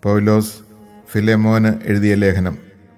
പൗലോസ് ഫിലെമോന് എഴുതിയ ലേഖനം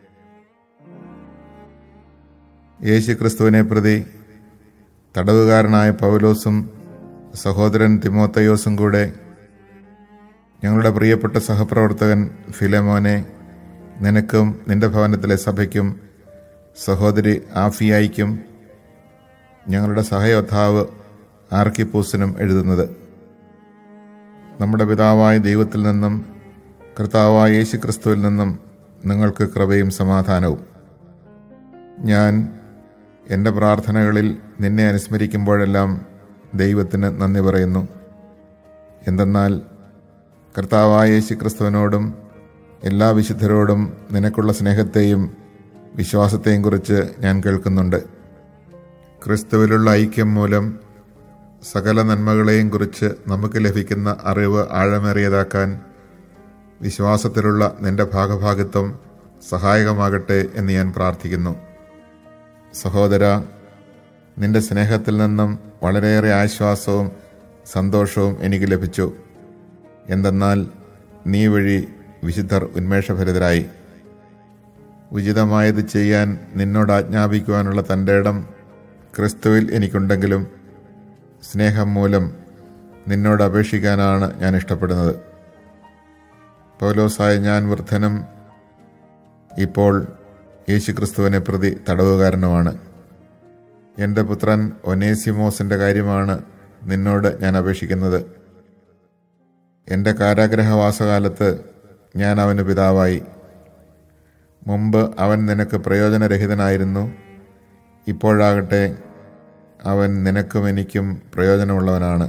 യേശു ക്രിസ്തുവിനെ പ്രതി തടവുകാരനായ പൗലോസും സഹോദരൻ തിമോത്തയോസും കൂടെ ഞങ്ങളുടെ പ്രിയപ്പെട്ട സഹപ്രവർത്തകൻ ഫിലെമോനെ നിനക്കും നിന്റെ ഭവനത്തിലെ സഭയ്ക്കും സഹോദരി ആഫിയായിക്കും ഞങ്ങളുടെ സഹയോദ്ധാവ് ആർക്കിപ്പൂസിനും എഴുതുന്നത് നമ്മുടെ പിതാവായ ദൈവത്തിൽ നിന്നും കർത്താവായ യേശു ക്രിസ്തുവിൽ നിന്നും നിങ്ങൾക്ക് കൃപയും സമാധാനവും ഞാൻ എൻ്റെ പ്രാർത്ഥനകളിൽ നിന്നെ അനുസ്മരിക്കുമ്പോഴെല്ലാം ദൈവത്തിന് നന്ദി പറയുന്നു എന്തെന്നാൽ കർത്താവായ യേശു ക്രിസ്തുവിനോടും എല്ലാ വിശുദ്ധരോടും നിനക്കുള്ള സ്നേഹത്തെയും വിശ്വാസത്തെയും കുറിച്ച് ഞാൻ കേൾക്കുന്നുണ്ട് ക്രിസ്തുവിലുള്ള ഐക്യം മൂലം സകല നന്മകളെയും കുറിച്ച് നമുക്ക് ലഭിക്കുന്ന അറിവ് ആഴമേറിയതാക്കാൻ വിശ്വാസത്തിലുള്ള നിന്റെ ഭാഗഭാഗിത്വം സഹായകമാകട്ടെ എന്ന് ഞാൻ പ്രാർത്ഥിക്കുന്നു സഹോദര നിന്റെ സ്നേഹത്തിൽ നിന്നും വളരെയേറെ ആശ്വാസവും സന്തോഷവും എനിക്ക് ലഭിച്ചു എന്തെന്നാൽ നീ വഴി വിശുദ്ധർ ഉന്മേഷഭരിതരായി ഉചിതമായത് ചെയ്യാൻ നിന്നോട് ആജ്ഞാപിക്കുവാനുള്ള തൻ്റെ ഇടം ക്രിസ്തുവിൽ എനിക്കുണ്ടെങ്കിലും സ്നേഹം മൂലം നിന്നോട് അപേക്ഷിക്കാനാണ് ഞാൻ ഇഷ്ടപ്പെടുന്നത് പൗലോസായ ഞാൻ വൃദ്ധനും ഇപ്പോൾ യേശുക്രിസ്തുവിനെ പ്രതി തടവുകാരനുമാണ് എൻ്റെ പുത്രൻ ഒനേസിമോസിൻ്റെ കാര്യമാണ് നിന്നോട് ഞാൻ അപേക്ഷിക്കുന്നത് എൻ്റെ കാരാഗ്രഹവാസകാലത്ത് ഞാൻ അവന് പിതാവായി മുമ്പ് അവൻ നിനക്ക് പ്രയോജനരഹിതനായിരുന്നു ഇപ്പോഴാകട്ടെ അവൻ നിനക്കും എനിക്കും പ്രയോജനമുള്ളവനാണ്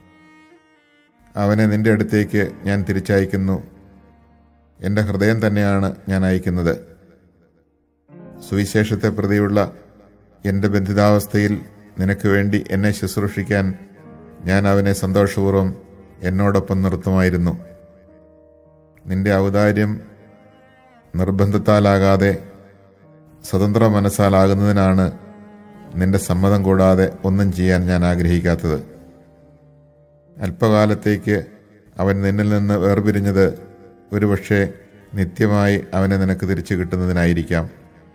അവനെ നിന്റെ അടുത്തേക്ക് ഞാൻ തിരിച്ചയക്കുന്നു എൻ്റെ ഹൃദയം തന്നെയാണ് ഞാൻ അയക്കുന്നത് സുവിശേഷത്തെ പ്രതിയുള്ള എൻ്റെ ബന്ധിതാവസ്ഥയിൽ നിനക്ക് വേണ്ടി എന്നെ ശുശ്രൂഷിക്കാൻ ഞാൻ അവനെ സന്തോഷപൂർവ്വം എന്നോടൊപ്പം നിർത്തുമായിരുന്നു നിന്റെ ഔദാര്യം നിർബന്ധത്താലാകാതെ സ്വതന്ത്ര മനസ്സാലാകുന്നതിനാണ് നിന്റെ സമ്മതം കൂടാതെ ഒന്നും ചെയ്യാൻ ഞാൻ ആഗ്രഹിക്കാത്തത് അല്പകാലത്തേക്ക് അവൻ നിന്നിൽ നിന്ന് വേർപിരിഞ്ഞത് ഒരുപക്ഷെ നിത്യമായി അവനെ നിനക്ക് തിരിച്ചു കിട്ടുന്നതിനായിരിക്കാം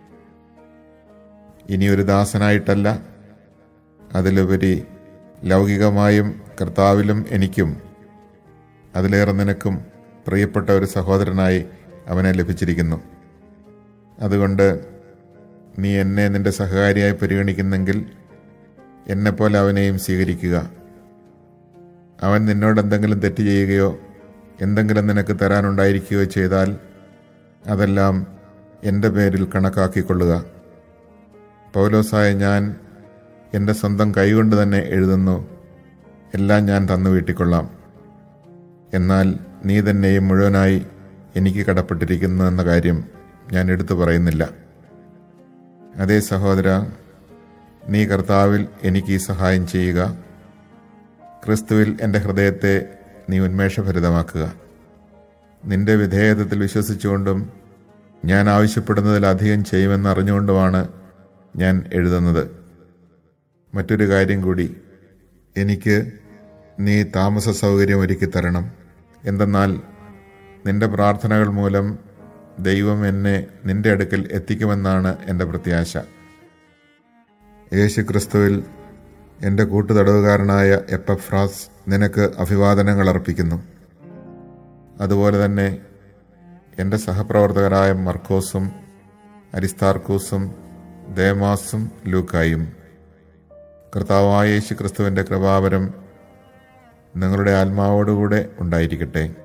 ഇനിയൊരു ദാസനായിട്ടല്ല അതിലുപരി ലൗകികമായും കർത്താവിലും എനിക്കും അതിലേറെ നിനക്കും പ്രിയപ്പെട്ട ഒരു സഹോദരനായി അവനെ ലഭിച്ചിരിക്കുന്നു അതുകൊണ്ട് നീ എന്നെ നിന്റെ സഹകാരിയായി പരിഗണിക്കുന്നെങ്കിൽ എന്നെപ്പോലെ അവനെയും സ്വീകരിക്കുക അവൻ നിന്നോട് എന്തെങ്കിലും തെറ്റ് ചെയ്യുകയോ എന്തെങ്കിലും നിനക്ക് തരാനുണ്ടായിരിക്കുകയോ ചെയ്താൽ അതെല്ലാം എൻ്റെ പേരിൽ കണക്കാക്കിക്കൊള്ളുക പൗലോസായ ഞാൻ എൻ്റെ സ്വന്തം കൈകൊണ്ട് തന്നെ എഴുതുന്നു എല്ലാം ഞാൻ തന്നു വീട്ടിക്കൊള്ളാം എന്നാൽ നീ തന്നെയും മുഴുവനായി എനിക്ക് കടപ്പെട്ടിരിക്കുന്നു എന്ന കാര്യം ഞാൻ എടുത്തു പറയുന്നില്ല അതേ സഹോദര നീ കർത്താവിൽ എനിക്ക് ഈ സഹായം ചെയ്യുക ക്രിസ്തുവിൽ എൻ്റെ ഹൃദയത്തെ നീ ഉന്മേഷഭരിതമാക്കുക നിന്റെ വിധേയത്വത്തിൽ വിശ്വസിച്ചുകൊണ്ടും ഞാൻ ആവശ്യപ്പെടുന്നതിലധികം ചെയ്യുമെന്ന് അറിഞ്ഞുകൊണ്ടുമാണ് ഞാൻ എഴുതുന്നത് മറ്റൊരു കാര്യം കൂടി എനിക്ക് നീ താമസ സൗകര്യം ഒരുക്കി തരണം എന്തെന്നാൽ നിന്റെ പ്രാർത്ഥനകൾ മൂലം ദൈവം എന്നെ നിന്റെ അടുക്കൽ എത്തിക്കുമെന്നാണ് എൻ്റെ പ്രത്യാശ യേശു ക്രിസ്തുവിൽ എൻ്റെ കൂട്ടുതടവുകാരനായ എപ്പഫ്രാസ് നിനക്ക് അഭിവാദനങ്ങൾ അർപ്പിക്കുന്നു അതുപോലെ തന്നെ എൻ്റെ സഹപ്രവർത്തകരായ മർക്കോസും അരിസ്താർക്കൂസും ദേമാസും ലൂക്കായും കർത്താവായ യേശു ക്രിസ്തുവിൻ്റെ കൃപാവരം നിങ്ങളുടെ ആത്മാവോടുകൂടെ ഉണ്ടായിരിക്കട്ടെ